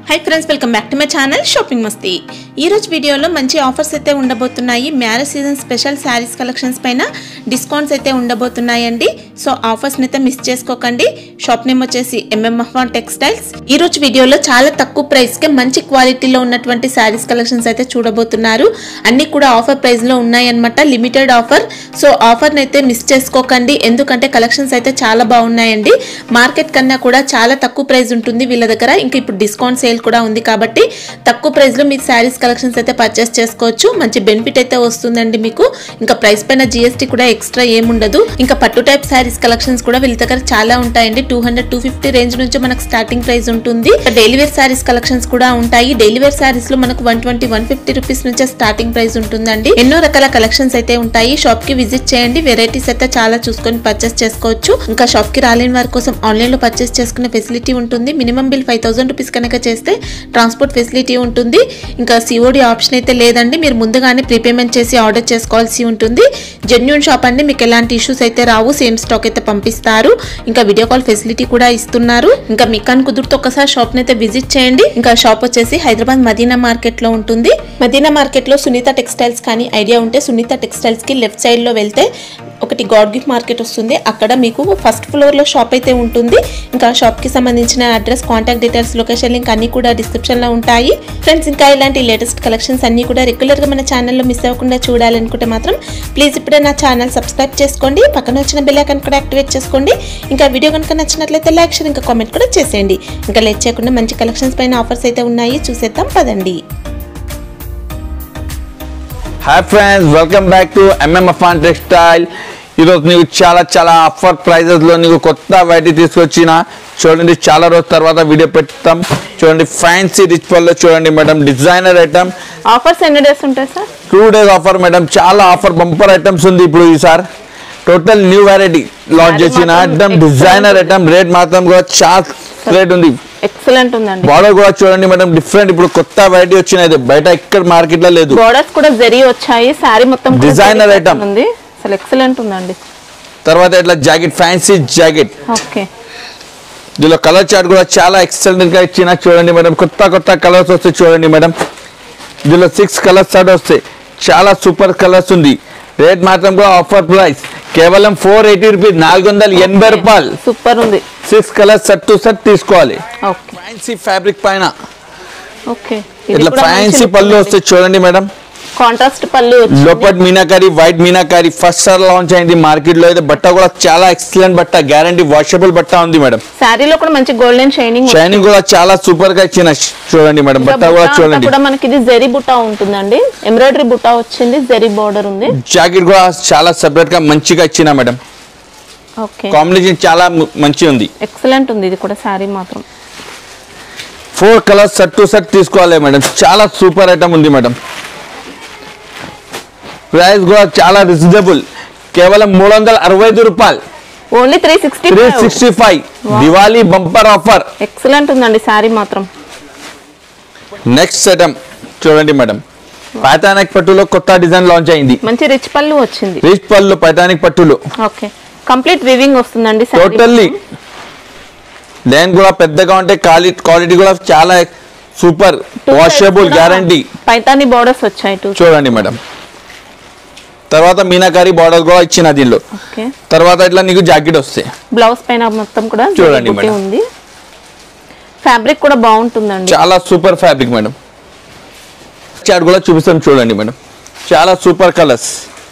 High friends welcome back to my channel shopping మస్తీ ఈ రోజు వీడియోలో మంచి ఆఫర్స్ అయితే ఉండబోతున్నాయి marriage season special sarees collections పైన డిస్కౌంట్స్ అయితే ఉండబోతున్నాయండి సో ఆఫర్స్ని అయితే మిస్ చేసుకోకండి షాప్ నేమ్ వచ్చేసి ఎంఎంఎఫ్ టెక్స్టైల్స్ ఈ రోజు వీడియోలో చాలా తక్కువ ప్రైస్కే మంచి క్వాలిటీలో ఉన్నటువంటి శారీస్ కలెక్షన్స్ అయితే చూడబోతున్నారు అన్ని కూడా ఆఫర్ ప్రైస్లో ఉన్నాయన్నమాట లిమిటెడ్ ఆఫర్ సో ఆఫర్ని అయితే మిస్ చేసుకోకండి ఎందుకంటే కలెక్షన్స్ అయితే చాలా బాగున్నాయండి మార్కెట్ కన్నా కూడా చాలా తక్కువ ప్రైస్ ఉంటుంది వీళ్ళ దగ్గర ఇంకా ఇప్పుడు డిస్కౌంట్ సేల్ కూడా ఉంది కాబట్టి తక్కువ ప్రైస్ లో మీరు శారీస్ కలెక్షన్స్ అయితే పర్చేస్ చేసుకోవచ్చు మంచి బెనిఫిట్ అయితే వస్తుందండి మీకు ఇంకా ప్రైస్ పైన జిఎస్టీ కూడా ఎక్స్ట్రా ఏముండదు ఇంకా పట్టు టైప్ శారీస్ కలెక్షన్స్ కూడా వీళ్ళ దగ్గర చాలా ఉంటాయండి two hundred two fifty range నుంచి మనకు స్టార్టింగ్ ప్రైస్ ఉంటుంది డైలీ వేర్ శారీస్ కలెక్షన్స్ కూడా ఉంటాయి డైలీ వేర్ శారీస్ లో మనకు one twenty one fifty rupees నుంచే స్టార్టింగ్ ప్రైస్ ఉంటుందండి ఎన్నో రకాల కలెక్షన్స్ అయితే ఉంటాయి షాప్ కి విజిట్ చేయండి వెరైటీస్ అయితే చాలా చూసుకొని పర్చేస్ చేసుకోవచ్చు ఇంకా షాప్ కి రాలేని వారి కోసం ఆన్లైన్ లో పర్చేస్ చేసుకునే ఫెసిలిటీ ఉంటుంది minimum bill five thousand rupees కనుక చేస్తే ట్రాన్స్పోర్ట్ ఫెసిలిటీ ఉంటుంది ఇంకా సిఓడి ఆప్షన్ అయితే లేదండి మీరు ముందుగానే ప్రీపేమెంట్ చేసి ఆర్డర్ చేసుకోవాల్సి ఉంటుంది జెన్యున్ షాప్ అండి మీకు ఎలాంటి ఇష్యూస్ అయితే రావు సేమ్ స్టాక్ అయితే పంపిస్తారు ఇంకా వీడియో కాల్ ఫెసిలిటీ కూడా ఇస్తున్నారు ఇంకా మీకు అని కుదిరితే ఒకసారి షాప్ అయితే విజిట్ చేయండి ఇంకా షాప్ వచ్చేసి హైదరాబాద్ మదీనా మార్కెట్ లో ఉంటుంది మదీనా మార్కెట్ లో సునీత టెక్స్టైల్స్ కానీ ఐడియా ఉంటే సునీత టెక్స్టైల్స్ కి లెఫ్ట్ సైడ్ లో వెళ్తే ఒకటి గాడ్ గిఫ్ట్ మార్కెట్ వస్తుంది అక్కడ మీకు ఫస్ట్ ఫ్లోర్ లో షాప్ అయితే ఉంటుంది ఇంకా షాప్ కి సంబంధించిన address contact details location link అన్ని కూడా డిస్క్రిప్షన్ లో ఉంటాయి ఫ్రెండ్స్ ఇంకా ఇలాంటి లేటెస్ట్ కలెక్షన్స్ అన్ని కూడా రెగ్యులర్ గా మన ఛానల్లో మిస్ అవ్వకుండా చూడాలనుకుంటే మాత్రం ప్లీజ్ ఇప్పుడే నా ఛానల్ సబ్స్క్రైబ్ చేసుకోండి పక్కన వచ్చిన బెల్ ఐకాన్ కూడా యాక్టివేట్ చేసుకోండి ఇంకా వీడియో కనుక నచ్చినట్లయితే లైక్ షేర్ ఇంకా కామెంట్ కూడా చేసేయండి ఇంకా లేట్ చేయకుండా మంచి కలెక్షన్స్ పైన ఆఫర్స్ అయితే ఉన్నాయి చూసేద్దాం పదండి hi friends welcome back to MMF on textile ఈరోజు నీకు చాలా చాలా ఆఫర్ ప్రైజెస్లో నీకు కొత్త వెరైటీ తీసుకొచ్చిన చూడండి చాలా రోజుల తర్వాత వీడియో పెడతాం చూడండి ఫ్యాన్సీ రిచ్ పల్లో చూడండి మేడం డిజైనర్ ఐటమ్ ఆఫర్స్ ఎన్ని డేస్ ఉంటాయి sir two days offer madam చాలా ఆఫర్ బంపర్ ఐటమ్స్ ఉంది ఇప్పుడు ఈసారి టోటల్ న్యూ వెరైటీ లాంచ్ అది చేసిన మాత్రం item excellent. Designer item rate మాత్రం కూడా చాలా రేట్ ఉంది ఎక్సలెంట్ ఉందండి బార్డర్ కూడా చూడండి మేడం డిఫరెంట్ ఇప్పుడు కొత్త వెరైటీ వచ్చినది బయట ఎక్కడ మార్కెట్ లో లేదు బోర్డర్స్ కూడా జరీ వచ్చాయి శారీ మొత్తం కూడా Designer జరీ item. ఉంది అసలు ఎక్సలెంట్ ఉందండి తర్వాత ఇట్లా జాకెట్ ఫ్యాన్సీ జాకెట్ ఓకే దీనిలో కలర్ చార్ట్ కూడా చాలా ఎక్సలెంట్ గా ఇచ్చిన చూడండి మేడం కొత్త కొత్త కలర్స్ వస్తాయి చూడండి మేడం దీనిలో సిక్స్ కలర్స్ చార్ట్ వస్తాయి చాలా సూపర్ కలర్స్ ఉంది రేట్ మాత్రం కూడా ఆఫర్ ప్రైస్ కేవలం ఫోర్ ఎయిటీ రూపీస్ నాలుగు వందల ఎనభై రూపాయలు సూపర్ ఉంది six colours set to set తీసుకోవాలి ఓకే ఫ్యాన్సీ ఫ్యాబ్రిక్ పైన ఓకే ఇట్లా ఫ్యాన్సీ పళ్ళు వస్తాయి చూడండి మేడం కాంట్రాస్ట్ పళ్ళు వచ్చింది. లోపట్ meenakari white meenakari first sir launch అయింది మార్కెట్ లో అయితే బట్ట కూడా చాలా ఎక్సలెంట్ బట్ట గ్యారంటీ వాషబుల్ బట్ట ఉంది మేడం శారీలో కూడా మంచి గోల్డెన్ షైనింగ్ షైనింగ్ కూడా చాలా సూపర్ గా ఇచ్చిన చూడండి మేడం బట్ట కూడా చూడండి కూడా మనకి ఇది జరీ బుట్టా ఉంటుందండి ఎంబ్రాయిడరీ బుట్టా వచ్చింది జరీ బోర్డర్ ఉంది జాకెట్ కూడా చాలా సెపరేట్ గా మంచిగా ఇచ్చిన మేడం ఓకే కాంబినేషన్ చాలా ము- మంచి ఉంది ఎక్సలెంట్ ఉంది ఇది కూడా శారీ మాత్రం four colours set to set తీసుకోవాలి మేడం చాలా సూపర్ ఐటమ్ ఉంది మేడం ప్రైస్ కూడా చాలా రీజనబుల్ కేవలం మూడు వందల అరవై ఐదు రూపాయలు only three sixty three sixty five Diwali bumper offer excellent ఉందండి శారీ మాత్రం నెక్స్ట్ ఐటమ్ చూడండి మేడం పైతానిక్ పట్టులో కొత్త డిజైన్ లాంచ్ అయింది మంచి రిచ్ పళ్ళు వచ్చింది రిచ్ పళ్ళు పైతానిక్ పట్టులో ఓకే కంప్లీట్ వివింగ్ వస్తుందండి శారీ టోటల్లీ లైన్ కూడా పెద్దగా ఉంటే క్వాలిటీ క్వాలిటీ కూడా చాలా super washable guarantee Paithani borders వచ్చాయి టూ చూడండి మేడం తర్వాత మీనాకారి బార్డర్ కూడా ఇచ్చిన దీనిలో ఓకే తర్వాత ఇట్లా నీకు జాకెట్ వస్తాయి బ్లౌజ్ పైన మొత్తం కూడా జరీ చూడండి బుట్టి మేడం. ఉంది ఫ్యాబ్రిక్ కూడా బాగుంటుందండి చాలా సూపర్ ఫ్యాబ్రిక్ మేడం చాట్ కూడా చూపిస్తాం చూడండి మేడం చాలా super colours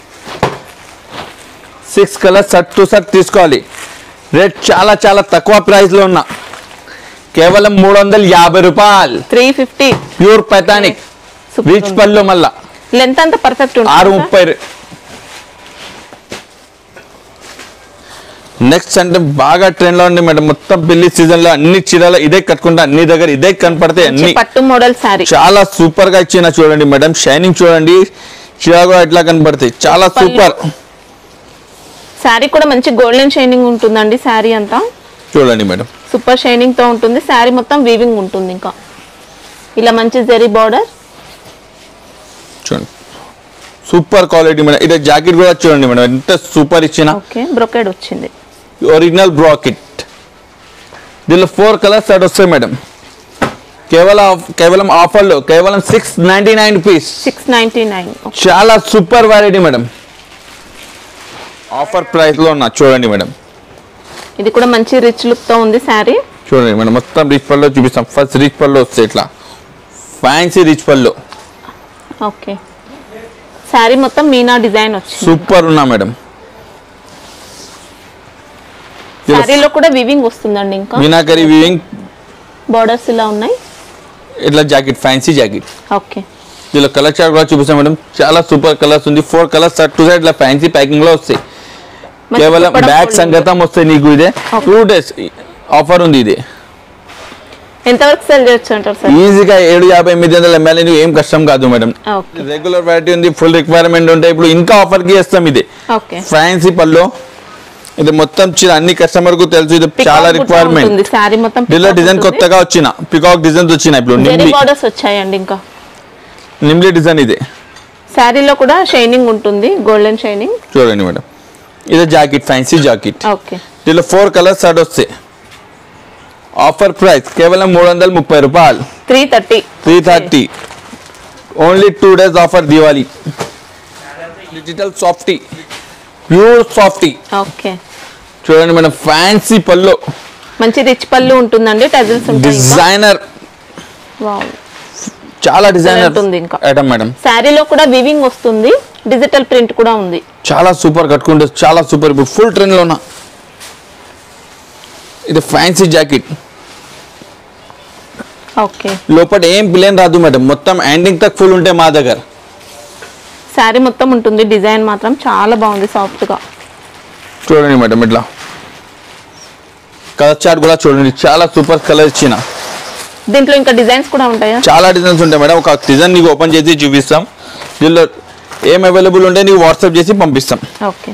six colours set to set తీసుకోవాలి రేట్ చాలా చాలా తక్కువ ప్రైస్లో ఉన్నా కేవలం మూడు వందల యాభై రూపాయలు three fifty pure Paithani rich pallu మళ్ళా లెంత్ అంతా పర్ఫెక్ట్ ఆరు ఉంటుంది ముప్పై నెక్స్ట్ అంటే బాగా ట్రెండ్ లో ఉంది మేడం మొత్తం పెళ్లి సీజన్ లో అన్ని చీరలు ఇదే కట్టుకుంటా అన్ని దగ్గర ఇదే కనపడతాయి అన్ని పట్టు మోడల్ శారీ చాలా సూపర్ గా ఇచ్చిన చూడండి మేడం షైనింగ్ చూడండి చీర కూడా ఎట్లా కనపడతాయి చాలా సూపర్ శారీ కూడా మంచి గోల్డెన్ షైనింగ్ ఉంటుందండి శారీ అంతా చూడండి మేడం సూపర్ షైనింగ్ తో ఉంటుంది శారీ మొత్తం వీవింగ్ ఉంటుంది ఇంకా ఇలా మంచి జరీ బార్డర్ చూడండి సూపర్ క్వాలిటీ మేడం ఇదే జాకెట్ కూడా చూడండి మేడం ఎంత సూపర్ ఇచ్చిన ఓకే బ్రొకెడ్ వచ్చింది ఒరిజినల్ బ్రాకెట్ దీనిలో ఫోర్ కలర్స్ సెట్ వస్తాయి మేడం కేవలం కేవలం ఆఫర్లో కేవలం six ninety nine rupees six ninety nine చాలా సూపర్ వెరైటీ మేడం ఆఫర్ ప్రైస్లో ఉన్నా చూడండి మేడం ఇది కూడా మంచి రిచ్ లుక్ తో ఉంది శారీ చూడండి మేడం మొత్తం రిచ్ పల్లో చూపిస్తాం ఫస్ట్ రిచ్ పల్లో వస్తాయి ఇట్లా fancy rich pallu okay saree మొత్తం మీనా డిజైన్ వచ్చింది సూపర్ ఉన్నా మేడం శారీలో కూడా వివింగ్ వస్తుందండి ఇంకా మీనాకరి వివింగ్ బార్డర్స్ ఇలా ఉన్నాయి ఇట్లా జాకెట్ ఫ్యాన్సీ జాకెట్ ఓకే దీనిలో కలర్ చార్ట్ కూడా చూపిస్తాం మేడం చాలా సూపర్ కలర్స్ ఉంది four colours side to side ఇట్లా ఫ్యాన్సీ ప్యాకింగ్ లో వస్తాయి మంచి కేవలం కుప్పడం బ్యాగ్ folding. సంగతం వస్తాయి నీకు ఇదే Okay. టూ డేస్ ఆఫర్ ఉంది ఇది ఎంతవరకు సెల్ చేయొచ్చు అంటారు సార్ ఈజీగా ఏడు యాభై ఎనిమిది వందల ఎంఎల్ ఏం కష్టం కాదు మేడం ఓకే రెగ్యులర్ వెరైటీ ఉంది ఫుల్ రిక్వైర్మెంట్ ఉంటాయి ఇప్పుడు ఇంకా ఆఫర్ కి ఇస్తాం ఇది ఓకే ఫ్యాన్సీ పల్లో ఇది మొత్తం చీర అన్ని కస్టమర్ కు తెలుసు ఇది చాలా రిక్వైర్మెంట్ శారీ మొత్తం దీనిలో డిజైన్ కొత్తగా వచ్చిన పికాక్ డిజైన్స్ వచ్చినాయి ఇప్పుడు జెరీ నిమ్లీ బార్డర్స్ వచ్చాయండి ఇంకా నిమ్లీ డిజైన్ ఇది శారీలో కూడా షైనింగ్ ఉంటుంది గోల్డెన్ షైనింగ్ చూడండి మేడం ఇది జాకెట్ ఫ్యాన్సీ జాకెట్ ఓకే దీనిలో ఫోర్ కలర్స్ షర్ట్ వస్తాయి ఆఫర్ ప్రైస్ కేవలం మూడు వందల ముప్పై రూపాయలు three thirty three thirty only two days offer Diwali digital softy pure softy okay చూడండి మేడం ఫ్యాన్సీ పల్లో మంచి రిచ్ పళ్ళు ఉంటుందండి టజిల్స్ ఉంటాయి ఇంకా. Designer wow. చాలా డిజైనర్ ఉంటుంది ఇంకా. ఐటమ్ మేడం శారీలో కూడా వివింగ్ వస్తుంది డిజిటల్ ప్రింట్ కూడా ఉంది చాలా సూపర్ కట్టుకుంటే చాలా సూపర్ ఇప్పుడు ఫుల్ ట్రెండ్ లో ఉన్నా ఇది ఫ్యాన్సీ జాకెట్ ఓకే లోపల ఏం ప్లేన్ రాదు మేడం మొత్తం ఎండింగ్ తక్ ఫుల్ ఉంటే మా దగ్గర శారీ మొత్తం ఉంటుంది డిజైన్ మాత్రం చాలా బాగుంది సాఫ్ట్ గా చూడండి మేడం ఇట్లా కలర్ చార్ట్ కూడా చూడండి చాలా సూపర్ కలర్ ఇచ్చిన దీంట్లో ఇంకా డిజైన్స్ కూడా ఉంటాయా చాలా డిజైన్స్ ఉంటాయి మేడం ఒక డిజైన్ నీకు ఓపెన్ చేసి చూపిస్తాం దీనిలో ఏం అవైలబుల్ ఉంటే నీకు వాట్సాప్ చేసి పంపిస్తాం ఓకే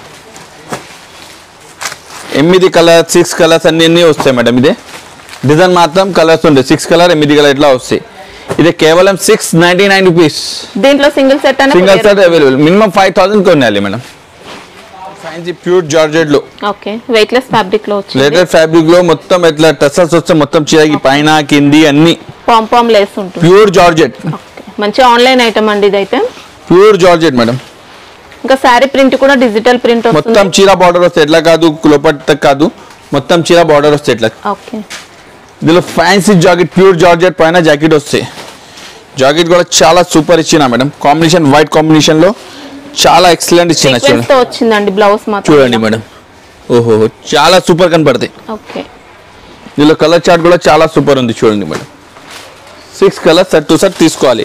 ఎనిమిది కలర్ సిక్స్ కలర్స్ అన్ని అన్ని వస్తాయి మేడం ఇది డిజైన్ మాత్రం కలర్స్ ఉంటాయి సిక్స్ కలర్ ఎనిమిది కలర్ ఇట్లా వస్తాయి ఇది కేవలం సిక్స్ నైన్టీ నైన్ రూపీస్ దీంట్లో సింగిల్ సెట్ సింగల్ అనేది set available minimum five thousand కొనాలి మేడం ఫ్యాన్సీ ప్యూర్ జార్జెట్ లో ఓకే వెయిట్ లెస్ ఫ్యాబ్రిక్ లో వచ్చింది లేటర్ ఫ్యాబ్రిక్ లో మొత్తం ఇట్లా టసల్స్ వస్తే మొత్తం చీరకి పైన కింది అన్ని పామ్ పామ్ లేస్ ఉంటుంది ప్యూర్ జార్జెట్ ఓకే మంచి ఆన్లైన్ ఐటమ్ అండి ఇదైతే ప్యూర్ జార్జెట్ మేడం ఇంకా శారీ ప్రింట్ కూడా డిజిటల్ ప్రింట్ మొత్తం వస్తుంది చీర బార్డర్ వస్తే ఎట్లా కాదు లోపల కాదు మొత్తం చీర బార్డర్ వస్తే ఎట్లా ఓకే దీనిలో ఫ్యాన్సీ జాకెట్ ప్యూర్ జార్జెట్ పైన జాకెట్ వస్తాయి జాకెట్ కూడా చాలా సూపర్ ఇచ్చిన మేడం కాంబినేషన్ వైట్ కాంబినేషన్ లో చాలా ఎక్సలెంట్ ఇచ్చిన సీక్వెన్స్ చూడండి తో వచ్చిందండి బ్లౌజ్ మాత్రం చూడండి మేడం ఓహో చాలా సూపర్ కనపడతాయి ఓకే దీనిలో కలర్ చార్ట్ కూడా చాలా సూపర్ ఉంది చూడండి madam six colour set to set తీసుకోవాలి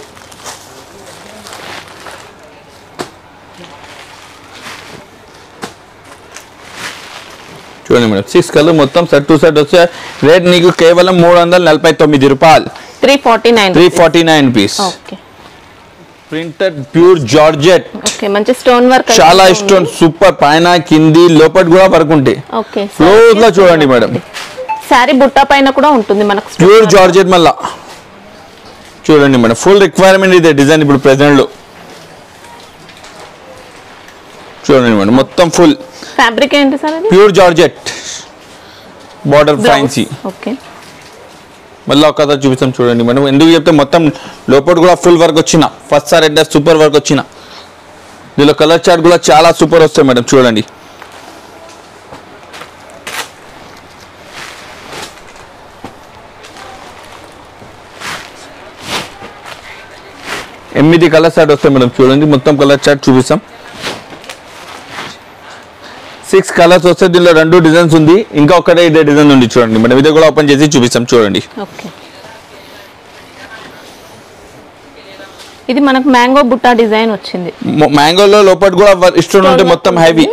చూడండి మేడం సిక్స్ కలర్ మొత్తం సెట్ టు సెట్ వస్తే రేట్ నీకు కేవలం మూడు వందల నలభై తొమ్మిది రూపాయలు three forty nine three forty nine piece okay printed pure georgette okay మంచి స్టోన్ వర్క్ చాలా ఇష్టం సూపర్ పైన కింది లోపల కూడా వర్క్ ఉంటాయి ఓకే క్లోజ్ లో చూడండి మేడం శారీ బుట్ట పైన కూడా ఉంటుంది మనకు stone ప్యూర్ work. జార్జెట్ మళ్ళా చూడండి మేడం ఫుల్ రిక్వైర్మెంట్ ఇదే డిజైన్ ఇప్పుడు ప్రెసెంట్ లో చూడండి మేడం మొత్తం ఫుల్ ఫ్యాబ్రిక్ ఏంటి సార్ అది pure georgette border fancy okay మళ్ళీ ఒక కథ చూపిస్తాం చూడండి మేడం ఎందుకు చెప్తే మొత్తం లోపల కూడా ఫుల్ వర్క్ వచ్చిన ఫస్ట్ సార్ అంటే సూపర్ వర్క్ వచ్చిన దీనిలో కలర్ చార్ట్ కూడా చాలా సూపర్ వస్తాయి మేడం చూడండి ఎనిమిది కలర్ చార్ట్ వస్తాయి మేడం చూడండి మొత్తం కలర్ చార్ట్ చూపిస్తాం సిక్స్ కలర్స్ వస్తే దీనిలో రెండు డిజైన్స్ ఉంది ఇంకా ఒకటే ఇదే డిజైన్ ఉంది చూడండి మేడం ఇది కూడా ఓపెన్ చేసి చూపిస్తాం చూడండి ఓకే ఇది మనకు మ్యాంగో బుట్ట డిజైన్ వచ్చింది మ- మ్యాంగోలో లోపల కూడా వ- ఇష్టం ఉంటే మొత్తం హెవీ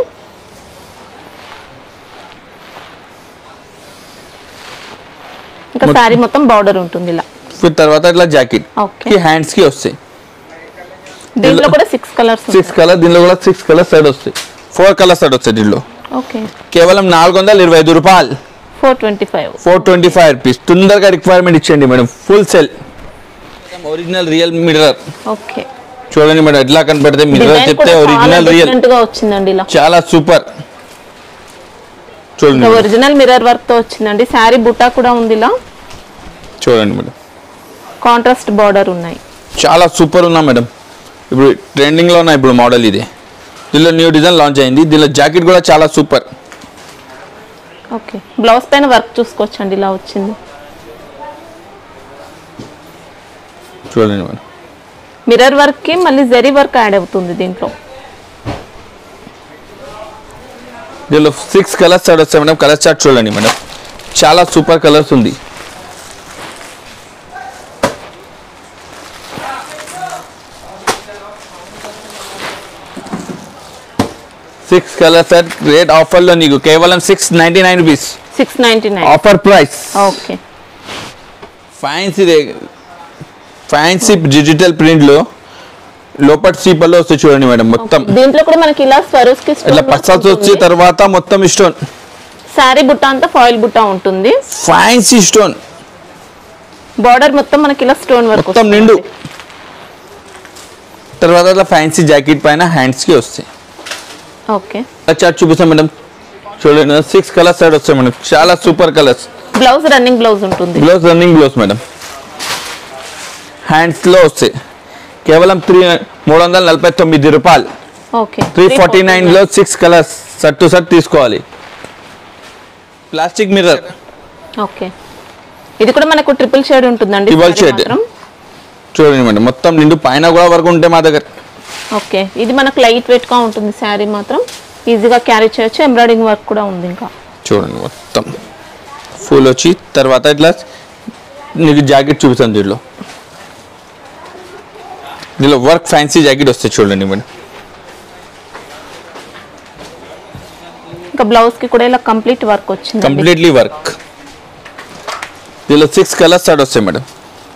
ఇంకా శారీ మొత్తం బార్డర్ ఉంటుంది ఇలా తర్వాత ఇట్లా జాకెట్ ఓకే కి హ్యాండ్స్ కి వస్తాయి దీంట్లో కూడా సిక్స్ కలర్స్ సిక్స్ కలర్ దీనిలో కూడా సిక్స్ కలర్ సైడ్ వస్తాయి ఫోర్ కలర్ సైడ్ వస్తాయి దీనిలో ఓకే కేవలం నాలుగు వందల ఇరవై ఐదు రూపాయలు four twenty five four twenty five rupees తొందరగా రిక్వైర్మెంట్ ఇచ్చేయండి madam full sell original real mirror okay చూడండి మేడం ఎట్లా కనపడితే మిర్రర్ డిజైన్ చెప్తే కూడా చాలా ఒరిజినల్ రియల్ డిఫరెంట్ గా వచ్చిందండి ఇలా చాలా సూపర్ చూడండి మేడం. ఒరిజినల్ మిర్రర్ వర్క్ తో వచ్చిందండి శారీ బుట్ట కూడా ఉంది ఇలా చూడండి మేడం కాంట్రాస్ట్ బార్డర్ ఉన్నాయి చాలా సూపర్ ఉన్నా మేడం ఇప్పుడు ట్రెండింగ్లో ఉన్న ఇప్పుడు మోడల్ ఇది దీనిలో న్యూ డిజైన్ లాంచ్ అయింది దీనిలో జాకెట్ కూడా చాలా సూపర్ ఓకే బ్లౌజ్ పైన వర్క్ చూసుకోవచ్చండి ఇలా వచ్చింది చూడండి మేడం మిర్రర్ వర్క్ కి మళ్ళీ జరీ వర్క్ యాడ్ అవుతుంది దీంట్లో దీనిలో సిక్స్ కలర్స్ చార్ట్ వస్తాయి మేడం కలర్ చార్ట్ చూడండి మేడం చాలా సూపర్ కలర్స్ ఉంది సిక్స్ కలర్ సెట్ రేట్ ఆఫర్లో నీకు కేవలం six ninety nine rupees six ninety nine offer price okay fancy fancy digital ప్రింట్లో లోపట్ సీపల్లో వస్తుంది చూడండి మేడం మొత్తం దీంట్లో కూడా మనకి ఇలా స్వరూస్ కి ఇట్లా పర్సల్స్ వచ్చి తర్వాత మొత్తం స్టోన్ శారీ బుట్ట అంతా ఫాయిల్ బుట్ట ఉంటుంది ఫ్యాన్సీ స్టోన్ బార్డర్ మొత్తం మనకి ఇలా స్టోన్ వర్క్ మొత్తం నిండు తర్వాత అట్లా ఫ్యాన్సీ జాకెట్ పైన హ్యాండ్స్కి వస్తాయి ఓకే చార్ట్ చూపిస్తాం మేడం చూడండి సిక్స్ కలర్స్ సైడ్ వస్తాయి మేడం చాలా super colours blouse running blouse ఉంటుంది బ్లౌజ్ రన్నింగ్ బ్లౌజ్ మేడం హ్యాండ్స్లో వస్తాయి కేవలం త్రీ మూడు వందల నలభై తొమ్మిది రూపాయలు ఓకే త్రీ ఫార్టీ నైన్లో six colours set to set తీసుకోవాలి ప్లాస్టిక్ మిర్రర్ ఓకే ఇది కూడా మనకు ట్రిపుల్ షేడ్ ఉంటుందండి Triple saree shade. మాత్రం. చూడండి మేడం మొత్తం నిండు పైన కూడా వరకు ఉంటాయి మా దగ్గర ఓకే ఇది మనకు లైట్ వెయిట్ గా ఉంటుంది శారీ మాత్రం ఈజీగా క్యారీ చేయొచ్చు ఎంబ్రాయిడింగ్ వర్క్ కూడా ఉంది ఇంకా చూడండి మొత్తం ఫుల్ వచ్చి తర్వాత ఇట్లా నీకు జాకెట్ చూపిస్తాను దీనిలో దీనిలో వర్క్ ఫ్యాన్సీ జాకెట్ వస్తుంది చూడండి మేడం ఇంకా బ్లౌజ్ కి కూడా ఇలా కంప్లీట్ వర్క్ వచ్చింది కంప్లీట్లీ వర్క్ దీనిలో సిక్స్ కలర్స్ స్టార్ట్ వస్తాయి మేడం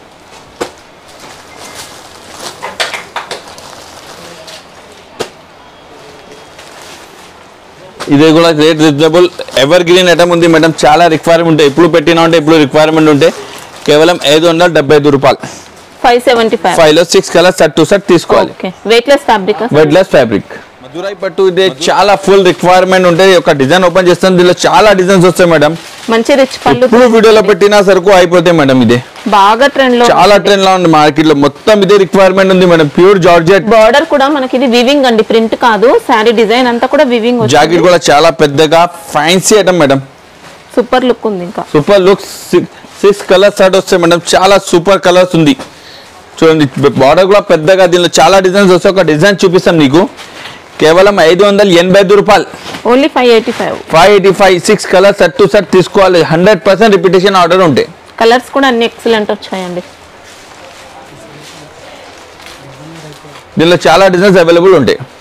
ఇది కూడా rate reasonable evergreen item ఉంది మేడం చాలా రిక్వైర్మెంట్ ఉంటాయి ఇప్పుడు పెట్టినా ఉంటే ఇప్పుడు రిక్వైర్మెంట్ ఉంటే కేవలం ఐదు వందల డెబ్బై ఐదు రూపాయలు ఫైవ్ సెవెంటీ ఫైవ్ ఫైవ్ లో six colours set to set తీసుకోవాలి okay weight less fabric weightless fabric Madurai పట్టు ఇది చాలా ఫుల్ రిక్వైర్మెంట్ ఉంటాయి ఒక డిజైన్ ఓపెన్ చేస్తాను దీనిలో చాలా డిజైన్స్ వస్తాయి మేడం మంచి రిచ్ పళ్ళు ఇప్పుడు వీడియోలో పెట్టినా సరుకు అయిపోతాయి మేడం ఇది బాగా ట్రెండ్ లో చాలా ట్రెండ్ లో ఉంది మార్కెట్ లో మొత్తం ఇదే రిక్వైర్మెంట్ ఉంది మేడం ప్యూర్ జార్జెట్ బార్డర్ కూడా మనకి ఇది వివింగ్ అండి ప్రింట్ కాదు శారీ డిజైన్ అంతా కూడా వివింగ్ జాకెట్ కూడా చాలా పెద్దగా fancy item madam super look ఉంది ఇంకా super look six colours start వస్తాయి మేడం చాలా సూపర్ కలర్స్ ఉంది చూడండి బార్డర్ కూడా పెద్దగా దీనిలో చాలా డిజైన్స్ వస్తాయి ఒక డిజైన్ చూపిస్తాం నీకు కేవలం ఐదు వందల ఎనభై ఐదు రూపాయలు only five eighty five five eighty five six colours set to set తీసుకోవాలి హండ్రెడ్ పర్సెంట్ రిపిటేషన్ ఆర్డర్ ఉంటాయి కలర్స్ కూడా అన్ని ఎక్సలెంట్ వచ్చాయండి దీనిలో చాలా డిజైన్స్ అవైలబుల్ ఉంటాయి